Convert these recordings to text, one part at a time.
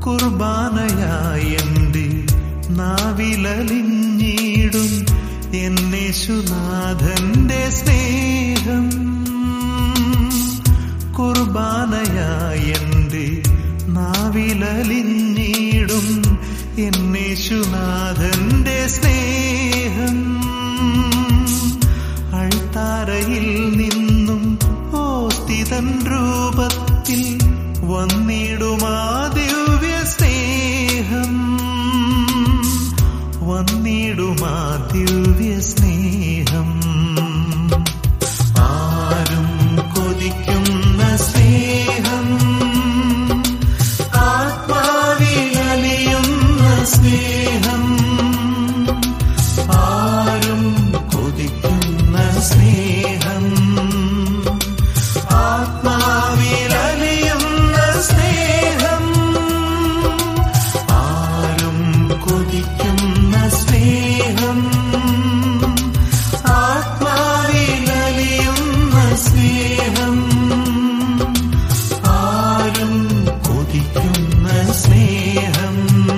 കുർബാനയായി എന്റെ നാവിലലിഞ്ഞിടും എന്നേശുനാഥന്റെ സ്നേഹം കുർബാനയായി എന്റെ നാവിലലിഞ്ഞിടും എന്നേശുനാഥന്റെ സ്നേഹം അൾത്താരയിൽ നിന്നും ഓസ്തിതൻ രൂപത്തിൽ വന്നിടുമാ ദിവ്യ സ്നേഹം വന്നിടുമാ ദിവ്യ സ്നേഹം ആരും കൊതിക്കുന്ന സ്നേഹം ആത്മാവിലലിയുന്ന സ്നേഹം ആരും കൊതിക്കുന്ന സ്നേഹം ആത്മാവിലലിയുന്ന സ്നേഹം ആരും കൊതിക്കുന്ന സ്നേഹം ആത്മാവിലലിയുന്ന സ്നേഹം ആരും കൊതിക്കുന്ന സ്നേഹം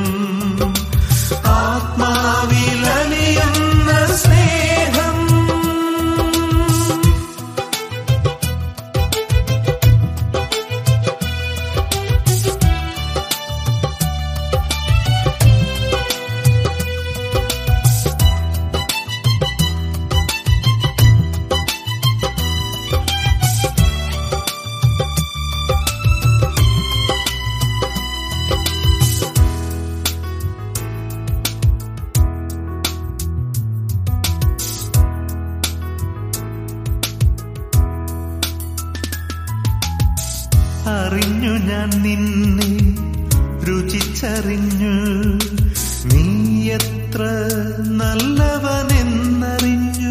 ആത്മാവിലലിയുന്ന സ്നേഹം അറിഞ്ഞു ഞാൻ നിന്നെ രുചിച്ചറിഞ്ഞു നീ എത്ര നല്ലവനെന്നറിഞ്ഞു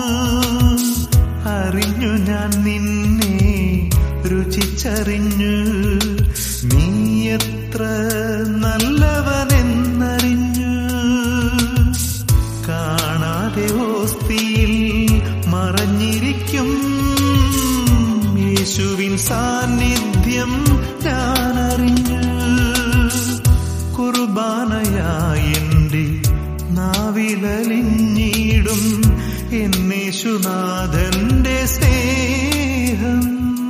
അറിഞ്ഞു ഞാൻ നിന്നെ രുചിച്ചറിഞ്ഞു നീ എത്ര നല്ലവനെന്നറിഞ്ഞു കാണാതെ ഓസ്തിയിൽ മറഞ്ഞിരിക്കും യേശുവിൻ സാന്നിധ്യം ഞാൻ അറിഞ്ഞു കുർബാനയായി എന്റെ നാവിലലിഞ്ഞിടും എന്നേശുനാഥന്റെ സ്നേഹം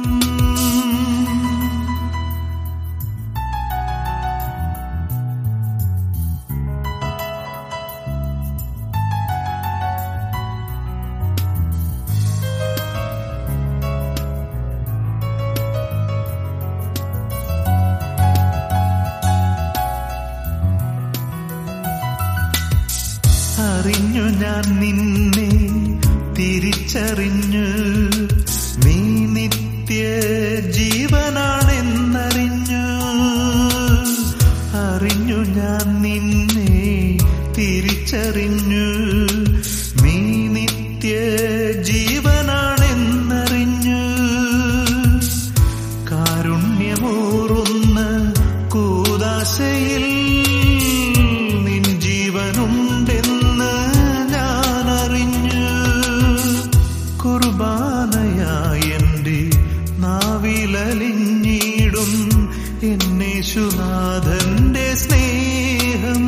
അറിഞ്ഞു ഞാൻ നിന്നെ തിരിച്ചറിഞ്ഞു നീ നിത്യ ജീവനാണെന്നറിഞ്ഞു അറിഞ്ഞു ഞാൻ നിന്നെ തിരിച്ചറിഞ്ഞു നീ നിത്യ ജീവനാണെന്നറിഞ്ഞു കാരുണ്യമൂറുന്ന കൂതാശയിൽ നിൻ ജീവനുണ്ടെന്ന് ഞാൻ അറിഞ്ഞു കുർബാനയായി എന്റെ നാവിലലിഞ്ഞിടും എന്നേശുനാഥന്റെ സ്നേഹം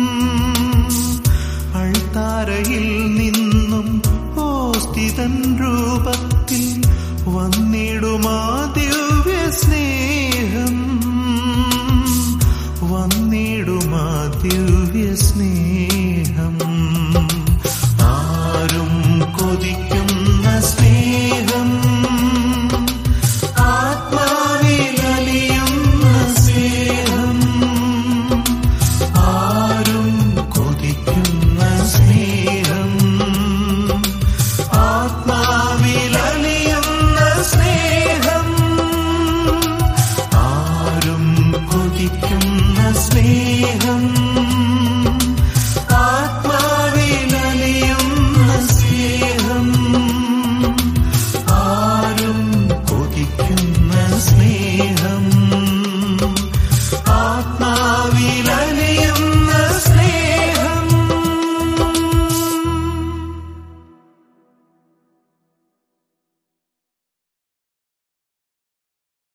അൾത്താരയിൽ നിന്നും ഓസ്തിതൻ രൂപത്തിൽ വന്നിടുമാ ദിവ്യ സ്നേഹം വന്നിടുമാ ദിവ്യ സ്നേഹം